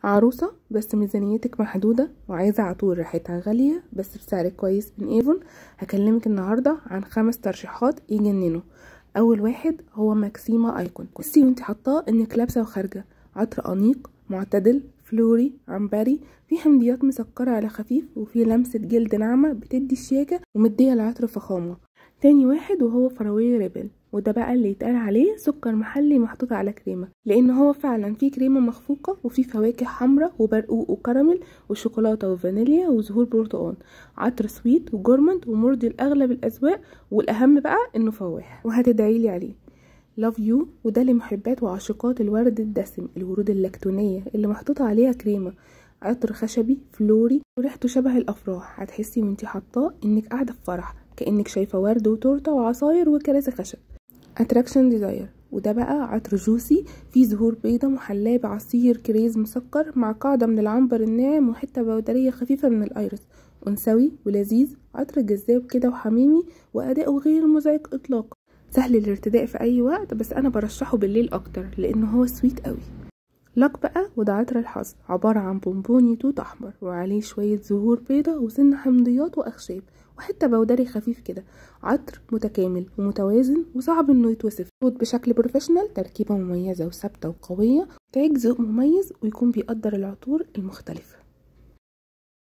عروسة بس ميزانيتك محدودة وعايزة عطور ريحتها غالية بس بسعر كويس من ايفون هكلمك النهاردة عن خمس ترشيحات يجننوا اول واحد هو ماكسيما ايكون بصي وانت حطاه انك لابسة وخارجة عطر انيق معتدل فلوري عنبري في حمضيات مسكرة على خفيف وفي لمسة جلد ناعمة بتدي الشياكة ومدية العطر فخامة تاني واحد وهو فراولي ريبل وده بقى اللي يتقال عليه سكر محلي محطوط على كريمة لان هو فعلا فيه كريمة مخفوقة وفيه فواكه حمراء وبرقوق وكراميل وشوكولاتة وفانيليا وزهور برتقال عطر سويت وجورمند ومرضي لاغلب الاذواق والاهم بقى انه فواح وهتدعيلي عليه لاف يو وده لمحبات وعاشقات الورد الدسم الورود اللاكتونية اللي محطوطة عليها كريمة عطر خشبي فلوري وريحته شبه الافراح هتحسي وانتي حطاه انك قاعدة في فرح كأنك شايفة ورد وتورته وعصاير وكراسي خشب اتراكشن ديزاير وده بقى عطر جوسي فيه زهور بيضة محلاه بعصير كريز مسكر مع قاعدة من العنبر الناعم وحتة بودرية خفيفة من الايرس انثوي ولذيذ عطر جذاب كده وحميمي واداؤه غير مزعج اطلاقا سهل الارتداء في اي وقت بس انا برشحه بالليل اكتر لانه هو سويت قوي لاك بقى وده عطر الحظ عبارة عن بونبوني توت احمر وعليه شوية زهور بيضة وسن حمضيات واخشاب وحتة بودري خفيف كده عطر متكامل ومتوازن وصعب انه يتوصف صوت بشكل بروفيشنال تركيبة مميزة وثابتة وقوية تعيك ذوق مميز ويكون بيقدر العطور المختلفة